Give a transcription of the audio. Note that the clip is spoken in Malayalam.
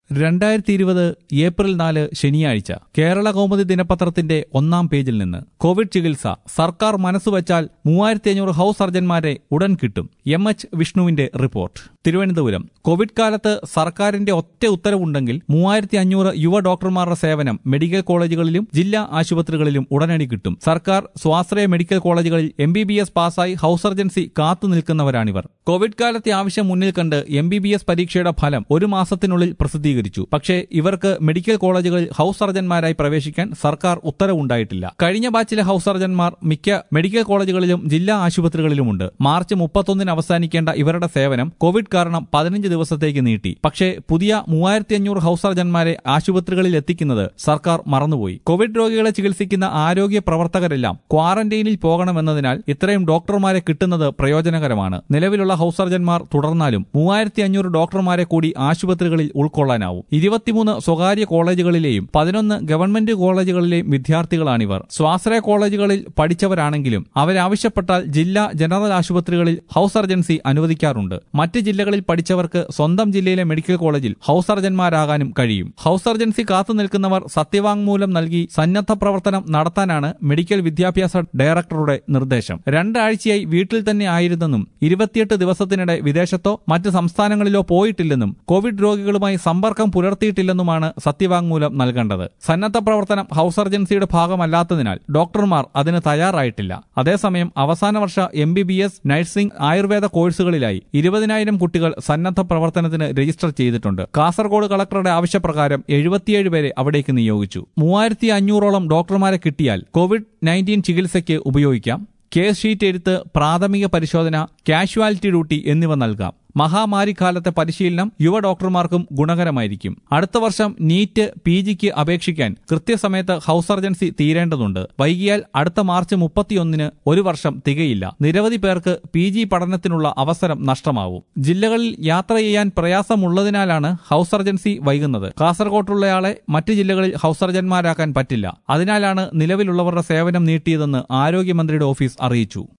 രണ്ടായിരത്തി ഇരുപത് ഏപ്രിൽ നാല് ശനിയാഴ്ച കേരള കൗമുദി ദിനപത്രത്തിന്റെ ഒന്നാം പേജിൽ നിന്ന് കോവിഡ് ചികിത്സ സർക്കാർ മനസ്സുവച്ചാൽ മൂവായിരത്തി അഞ്ഞൂറ് ഹൌസ് സർജൻമാരെ ഉടൻ കിട്ടും എം എച്ച് വിഷ്ണുവിന്റെ റിപ്പോർട്ട് തിരുവനന്തപുരം കോവിഡ് കാലത്ത് സർക്കാരിന്റെ ഒറ്റ ഉത്തരവുണ്ടെങ്കിൽ മൂവായിരത്തി അഞ്ഞൂറ് യുവ ഡോക്ടർമാരുടെ സേവനം മെഡിക്കൽ കോളേജുകളിലും ജില്ലാ ആശുപത്രികളിലും ഉടനടി കിട്ടും സർക്കാർ സ്വാശ്രയ മെഡിക്കൽ കോളേജുകളിൽ എം ബി ബി എസ് പാസ്സായി ഹൌസ് സർജൻസി കാത്തു നിൽക്കുന്നവരാണിവർ കോവിഡ് കാലത്തെ ആവശ്യം മുന്നിൽ കണ്ട് എം ബി ബി എസ് പരീക്ഷയുടെ ഫലം ഒരു മാസത്തിനുള്ളിൽ പ്രസിദ്ധീകരിച്ചു പക്ഷേ ഇവർക്ക് മെഡിക്കൽ കോളേജുകളിൽ ഹൌസ് സർജൻമാരായി പ്രവേശിക്കാൻ സർക്കാർ ഉത്തരവുണ്ടായിട്ടില്ല കഴിഞ്ഞ ബാച്ചിലെ ഹൌസ് സർജൻമാർ മിക്ക മെഡിക്കൽ കോളേജുകളിലും ജില്ലാ ആശുപത്രികളിലുമുണ്ട് മാർച്ച് മുപ്പത്തൊന്നിന് അവസാനിക്കേണ്ട ഇവരുടെ സേവനം കോവിഡ് കാരണം പതിനഞ്ച് ദിവസത്തേക്ക് നീട്ടി പക്ഷേ പുതിയ മൂവായിരത്തി അഞ്ഞൂറ് ഹൌസ് സർജൻമാരെ ആശുപത്രികളിൽ എത്തിക്കുന്നത് സർക്കാർ മറന്നുപോയി കോവിഡ് രോഗികളെ ചികിത്സിക്കുന്ന ആരോഗ്യ പ്രവർത്തകരെല്ലാം ക്വാറന്റൈനിൽ പോകണമെന്നതിനാൽ ഇത്രയും ഡോക്ടർമാരെ കിട്ടുന്നത് പ്രയോജനകരമാണ് നിലവിലുള്ള ഹൌസ് സർജൻമാർ തുടർന്നാലും മൂവായിരത്തി അഞ്ഞൂറ് ഡോക്ടർമാരെ കൂടി ആശുപത്രികളിൽ ഉൾക്കൊള്ളാനാവും ഇരുപത്തിമൂന്ന് സ്വകാര്യ കോളേജുകളിലെയും പതിനൊന്ന് ഗവൺമെന്റ് കോളേജുകളിലെയും വിദ്യാർത്ഥികളാണിവർ സ്വാശ്രയ കോളേജുകളിൽ പഠിച്ചവരാണെങ്കിലും അവരാവശ്യപ്പെട്ടാൽ ജില്ലാ ജനറൽ ആശുപത്രികളിൽ ഹൌസ് സർജൻസി അനുവദിക്കാറുണ്ട് മറ്റ് ജില്ലകളിൽ പഠിച്ചവർക്ക് സ്വന്തം ജില്ലയിലെ മെഡിക്കൽ കോളേജിൽ ഹൌസ് സർജൻമാരാകാനും കഴിയും ഹൌസ് സർജൻസി കാത്തു നിൽക്കുന്നവർ സത്യവാങ്മൂലം നൽകി സന്നദ്ധ പ്രവർത്തനം നടത്താനാണ് മെഡിക്കൽ വിദ്യാഭ്യാസ ഡയറക്ടറുടെ നിർദ്ദേശം രണ്ടാഴ്ചയായി വീട്ടിൽ തന്നെ ആയിരുന്നെന്നും ഇരുപത്തിയെട്ട് ദിവസത്തിനിടെ വിദേശത്തോ മറ്റ് സംസ്ഥാനങ്ങളിലോ പോയിട്ടില്ലെന്നും കോവിഡ് രോഗികളുമായി സമ്പർക്കം പുലർത്തിയിട്ടില്ലെന്നുമാണ് സത്യവാങ്മൂലം നൽകേണ്ടത് സന്നദ്ധ പ്രവർത്തനം ഹൌസ് സർജൻസിയുടെ ഭാഗമല്ലാത്തതിനാൽ ഡോക്ടർമാർ അതിന് തയ്യാറായിട്ടില്ല അതേസമയം അവസാന വർഷ M B B S nursing Ayurveda കോഴ്സുകളിലായി ഇരുപതിനായിരം കുട്ടികൾ സന്നദ്ധ പ്രവർത്തനത്തിന് രജിസ്റ്റർ ചെയ്തിട്ടുണ്ട് കാസർഗോഡ് കളക്ടറുടെ ആവശ്യപ്രകാരം എഴുപത്തിയേഴ് പേരെ അവിടേക്ക് നിയോഗിച്ചു മൂവായിരത്തി അഞ്ഞൂറോളം ഡോക്ടർമാരെ കിട്ടിയാൽ കോവിഡ് നയൻറ്റീൻ ചികിത്സയ്ക്ക് ഉപയോഗിക്കാം കേസ് ഷീറ്റ് എഴുത്ത് പ്രാഥമിക പരിശോധന കാഷ്വാലിറ്റി ഡ്യൂട്ടി എന്നിവ നൽകാം മഹാമാരി കാലത്തെ പരിശീലനം യുവ ഡോക്ടർമാർക്കും ഗുണകരമായിരിക്കും അടുത്ത വർഷം നീറ്റ് പി ജിക്ക് അപേക്ഷിക്കാൻ കൃത്യസമയത്ത് ഹൌസ് സർജൻസി തീരേണ്ടതുണ്ട് വൈകിയാൽ അടുത്ത മാർച്ച് മുപ്പത്തിയൊന്നിന് ഒരു വർഷം തികയില്ല നിരവധി പേർക്ക് പി ജി പഠനത്തിനുള്ള അവസരം നഷ്ടമാവും ജില്ലകളിൽ യാത്ര ചെയ്യാൻ പ്രയാസമുള്ളതിനാലാണ് ഹൌസ് സർജൻസി വൈകുന്നത് കാസർകോട്ടുള്ളയാളെ മറ്റ് ജില്ലകളിൽ ഹൌസ് സർജന്മാരാക്കാൻ പറ്റില്ല അതിനാലാണ് നിലവിലുള്ളവരുടെ സേവനം നീട്ടിയതെന്ന് ആരോഗ്യമന്ത്രിയുടെ ഓഫീസ് അറിയിച്ചു